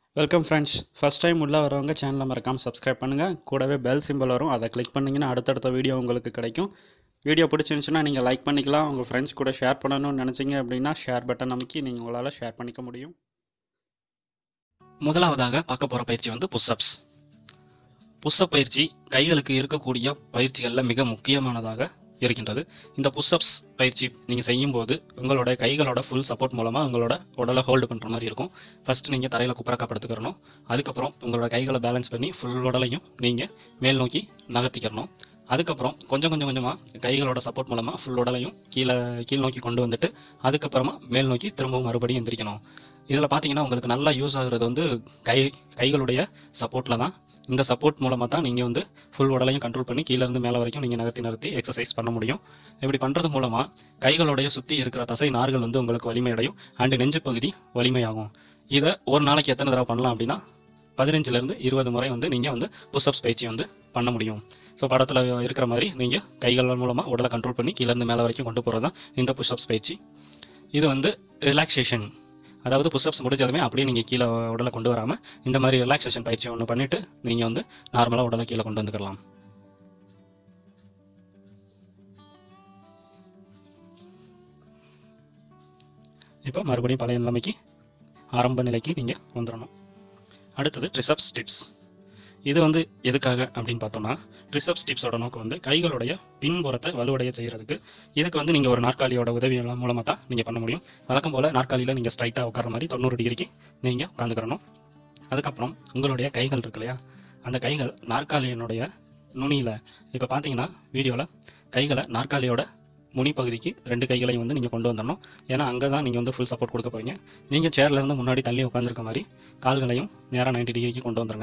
welcome friends first time உள்ளே வரவங்க சேனலை மறக்காமல் சப்ஸ்கிரைப் பண்ணுங்கள் கூடவே பெல் சிம்பிள் வரும் அதை கிளிக் பண்ணிங்கன்னா அடுத்தடுத்த வீடியோ உங்களுக்கு கிடைக்கும் வீடியோ பிடிச்சிருந்துச்சுன்னா நீங்கள் லைக் பண்ணிக்கலாம் உங்கள் ஃப்ரெண்ட்ஸ் கூட ஷேர் பண்ணணும்னு நினச்சிங்க அப்படின்னா ஷேர் பட்டன் அமைக்கி நீங்கள் உங்களால் ஷேர் பண்ணிக்க முடியும் முதலாவதாக பார்க்க போகிற பயிற்சி வந்து புஷ்அப்ஸ் புஷ்அப் பயிற்சி கைகளுக்கு இருக்கக்கூடிய பயிற்சிகளில் மிக முக்கியமானதாக இருக்கின்றது இந்த புஷ்அப்ஸ் பயிற்சி நீங்கள் செய்யும்போது உங்களோட கைகளோட ஃபுல் சப்போர்ட் மூலமாக உங்களோட உடலை ஹோல்டு பண்ணுற மாதிரி இருக்கும் ஃபர்ஸ்ட் நீங்கள் தரையில் குப்பரக்கப்படுத்துக்கிறணும் அதுக்கப்புறம் உங்களோட கைகளை பேலன்ஸ் பண்ணி ஃபுல் உடலையும் நீங்கள் மேல் நோக்கி நகர்த்திக்கிறணும் அதுக்கப்புறம் கொஞ்சம் கொஞ்சம் கொஞ்சமாக கைகளோட சப்போர்ட் மூலமாக ஃபுல் உடலையும் கீழே கீழ் நோக்கி கொண்டு வந்துட்டு அதுக்கப்புறமா மேல் நோக்கி திரும்பவும் மறுபடியும் எந்திரிக்கணும் இதில் பார்த்தீங்கன்னா உங்களுக்கு நல்லா யூஸ் ஆகுறது வந்து கை கைகளுடைய சப்போர்ட்டில் தான் இந்த சப்போர்ட் மூலமாக தான் நீங்கள் வந்து ஃபுல் உடலையும் கண்ட்ரோல் பண்ணி கீழ இருந்து மேலே வரைக்கும் நீங்கள் நகர்த்தி நகர்த்தி எக்ஸசைஸ் பண்ண முடியும் இப்படி பண்ணுறது மூலமாக கைகளுடைய சுற்றி இருக்கிற தசை நார்கள் வந்து உங்களுக்கு வலிமையடையும் அண்டு நெஞ்சு பகுதி வலிமையாகும் இதை ஒரு நாளைக்கு எத்தனை தடவை பண்ணலாம் அப்படின்னா பதினஞ்சுலேருந்து இருபது முறை வந்து நீங்கள் வந்து புஷ்அப்ஸ் பயிற்சி வந்து பண்ண முடியும் ஸோ படத்தில் இருக்கிற மாதிரி நீங்கள் கைகள் மூலமாக உடலை கண்ட்ரோல் பண்ணி கீழேருந்து மேலே வரைக்கும் கொண்டு போகிறது தான் இந்த புஷ்அப்ஸ் பயிற்சி இது வந்து ரிலாக்ஸேஷன் அதாவது புஷ்அப்ஸ் முடிஞ்சதுமே அப்படியே நீங்கள் கீழே உடலை கொண்டு வராமல் இந்த மாதிரி ரிலாக்ஸேஷன் பயிற்சி ஒன்று பண்ணிவிட்டு நீங்கள் வந்து நார்மலாக உடலை கீழே கொண்டு வந்துக்கலாம் இப்போ மறுபடியும் பழைய நிலைமைக்கு ஆரம்ப நிலைக்கு நீங்கள் வந்துடணும் அடுத்தது ட்ரிசப்ஸ் டிப்ஸ் இது வந்து எதுக்காக அப்படின்னு பார்த்தோம்னா ட்ரிசப்ஸ் டிப்ஸோட நோக்கம் வந்து கைகளுடைய பின்புறத்தை வலுவடைய செய்கிறதுக்கு இதுக்கு வந்து நீங்கள் ஒரு நாற்காலியோட உதவி மூலமாக தான் நீங்கள் பண்ண முடியும் வழக்கம் போல் நாற்காலியில் நீங்கள் ஸ்ட்ரைட்டாக உட்கார மாதிரி தொண்ணூறு டிகிரிக்கு நீங்கள் உட்காந்துக்கிறணும் அதுக்கப்புறம் உங்களுடைய கைகள் இருக்கு இல்லையா அந்த கைகள் நாற்காலியினுடைய நுனியில் இப்போ பார்த்தீங்கன்னா வீடியோவில் கைகளை நாற்காலியோட முனி பகுதிக்கு ரெண்டு கைகளையும் வந்து நீங்கள் கொண்டு வந்துடணும் ஏன்னா அங்கே தான் நீங்கள் வந்து ஃபுல் சப்போர்ட் கொடுக்க போறீங்க நீங்கள் சேர்லேருந்து முன்னாடி தள்ளி உட்காந்துருக்க மாதிரி கால்களையும் நேராக 90 டிகிரிக்கு கொண்டு வந்துருங்க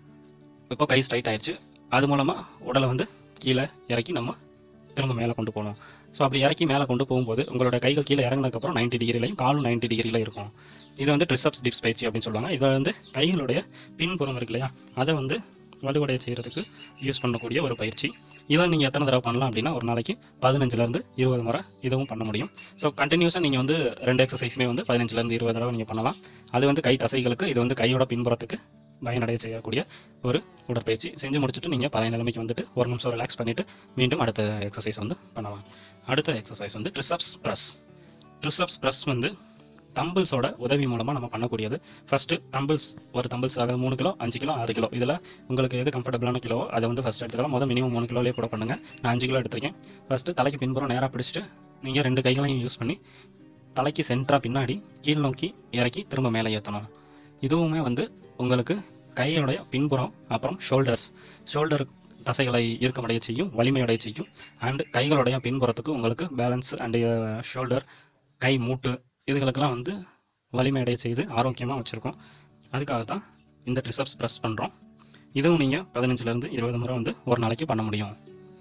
இப்போ கை ஸ்ட்ரைட் ஆயிடுச்சு அது மூலமாக உடலை வந்து கீழே இறக்கி நம்ம திரும்ப மேலே கொண்டு போகணும் ஸோ அப்படி இறக்கி மேலே கொண்டு போகும்போது உங்களோட கைகள் கீழே இறங்கினதுக்கப்புறம் 90 டிகிரிலையும் காலும் 90 டிகிரியில் இருக்கும் இது வந்து ட்ரிசப்ஸ் டிப்ஸ் பயிற்சி அப்படின்னு சொல்லுவாங்க இதை வந்து கைகளுடைய பின்புறம் இருக்கு இல்லையா அதை வந்து வலுவடைய செய்கிறதுக்கு யூஸ் பண்ணக்கூடிய ஒரு பயிற்சி இதை நீங்கள் எத்தனை தடவை பண்ணலாம் அப்படின்னா ஒரு நாளைக்கு பதினஞ்சுலேருந்து இருபது முறை இதுவும் பண்ண முடியும் ஸோ கண்டினியூஸாக நீங்கள் வந்து ரெண்டு எக்ஸசைஸுமே வந்து பதினஞ்சுலேருந்து இருபது தடவை நீங்கள் பண்ணலாம் அது வந்து கை தசைகளுக்கு இது வந்து கையோட பின்புறத்துக்கு பயனடைய செய்யக்கூடிய ஒரு உடற்பயிற்சி செஞ்சு முடிச்சுட்டு நீங்கள் பழைய நிலைமைக்கு வந்துட்டு ஒரு நிமிஷம் ரிலாக்ஸ் பண்ணிவிட்டு மீண்டும் அடுத்த எக்ஸசைஸ் வந்து பண்ணலாம் அடுத்த எக்ஸசைஸ் வந்து ட்ரிசப்ஸ் ப்ரெஸ் ட்ரிசப்ஸ் ப்ரெஸ் வந்து தம்பிள்ஸோட உதவி மூலமாக நம்ம பண்ணக்கூடியது ஃபஸ்ட்டு தம்பிள்ஸ் ஒரு தம்பிள்ஸ் அதாவது மூணு கிலோ அஞ்சு கிலோ ஆறு கிலோ இதில் உங்களுக்கு எது கம்ஃபர்டபுளான கிலோ அதை வந்து ஃபஸ்ட் எடுத்துக்கலாம் முதல் மினிமம் மூணு கிலோலேயே கூட பண்ணுங்கள் நான் அஞ்சு கிலோ எடுத்திருக்கேன் ஃபஸ்ட்டு தலைக்கு பின்புறம் நேராக பிடிச்சிட்டு நீங்கள் ரெண்டு கைகளையும் யூஸ் பண்ணி தலைக்கு சென்டராக பின்னாடி கீழ் நோக்கி இறக்கி திரும்ப மேலே ஏற்றணும் இதுவுமே வந்து உங்களுக்கு கையோடைய பின்புறம் அப்புறம் ஷோல்டர்ஸ் ஷோல்டர் தசைகளை இறுக்கமடைய செய்யும் வலிமையடைய செய்யும் அண்ட் கைகளுடைய பின்புறத்துக்கு உங்களுக்கு பேலன்ஸ் அண்டு ஷோல்டர் கை மூட்டு இதுகளுக்கெல்லாம் வந்து வலிமையடைய செய்து ஆரோக்கியமாக வச்சுருக்கோம் அதுக்காக தான் இந்த ட்ரிசப்ஸ் ப்ரெஸ் பண்ணுறோம் இதுவும் நீங்கள் பதினஞ்சுலேருந்து இருபது முறை வந்து ஒரு நாளைக்கு பண்ண முடியும்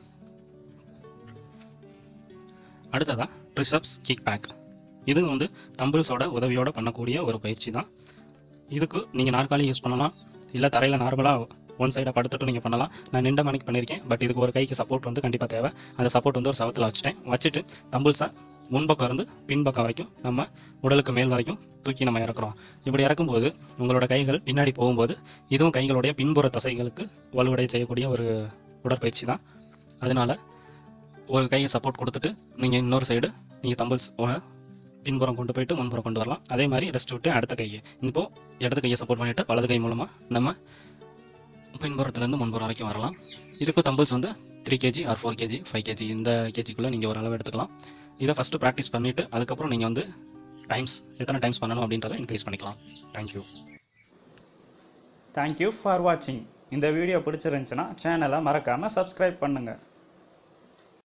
அடுத்ததாக ட்ரிசப்ஸ் கிக் பேக் இது வந்து தம்பிள்ஸோட உதவியோட பண்ணக்கூடிய ஒரு பயிற்சி தான் இதுக்கு நீங்கள் நாற்காலி யூஸ் பண்ணலாம் இல்லை தரையில் நார்மலாக ஒன் சைடாக படுத்துட்டு நீங்கள் பண்ணலாம் நான் நின்ற மணிக்கு பண்ணியிருக்கேன் பட் இதுக்கு ஒரு கைக்கு சப்போர்ட் வந்து கண்டிப்பாக தேவை அந்த சப்போர்ட் வந்து ஒரு சவத்தில் வச்சுட்டேன் வச்சுட்டு தம்பிள்ஸை முன்பக்கம் இருந்து பின்பக்கம் வரைக்கும் நம்ம உடலுக்கு மேல் வரைக்கும் தூக்கி நம்ம இறக்குறோம் இப்படி இறக்கும்போது உங்களோட கைகள் பின்னாடி போகும்போது இதுவும் கைகளுடைய பின்புற தசைகளுக்கு வலுவடை செய்யக்கூடிய ஒரு உடற்பயிற்சி தான் அதனால ஒரு கையை சப்போர்ட் கொடுத்துட்டு நீங்கள் இன்னொரு சைடு நீங்கள் தம்பிள்ஸ் பின்புறம் கொண்டு போயிட்டு முன்புறம் கொண்டு வரலாம் அதே மாதிரி ரெஸ்ட் விட்டு அடுத்த கையை இப்போ இடது கையை சப்போர்ட் பண்ணிட்டு வலது கை மூலமாக நம்ம பின்புறத்துலேருந்து முன்புறம் வரைக்கும் வரலாம் இதுக்கு தம்பிள்ஸ் வந்து three kg or four kg five kg இந்த கேஜிக்குள்ளே நீங்கள் ஒரு அளவு எடுத்துக்கலாம் இதை ஃபஸ்ட்டு ப்ராக்டிஸ் பண்ணிவிட்டு அதுக்கப்புறம் நீங்கள் வந்து டைம்ஸ் எத்தனை டைம்ஸ் பண்ணணும் அப்படின்றத இன்க்ரீஸ் பண்ணிக்கலாம் தேங்க்யூ தேங்க்யூ ஃபார் வாட்சிங் இந்த வீடியோ பிடிச்சிருந்துச்சுன்னா சேனலை மறக்காமல் சப்ஸ்கிரைப் பண்ணுங்கள்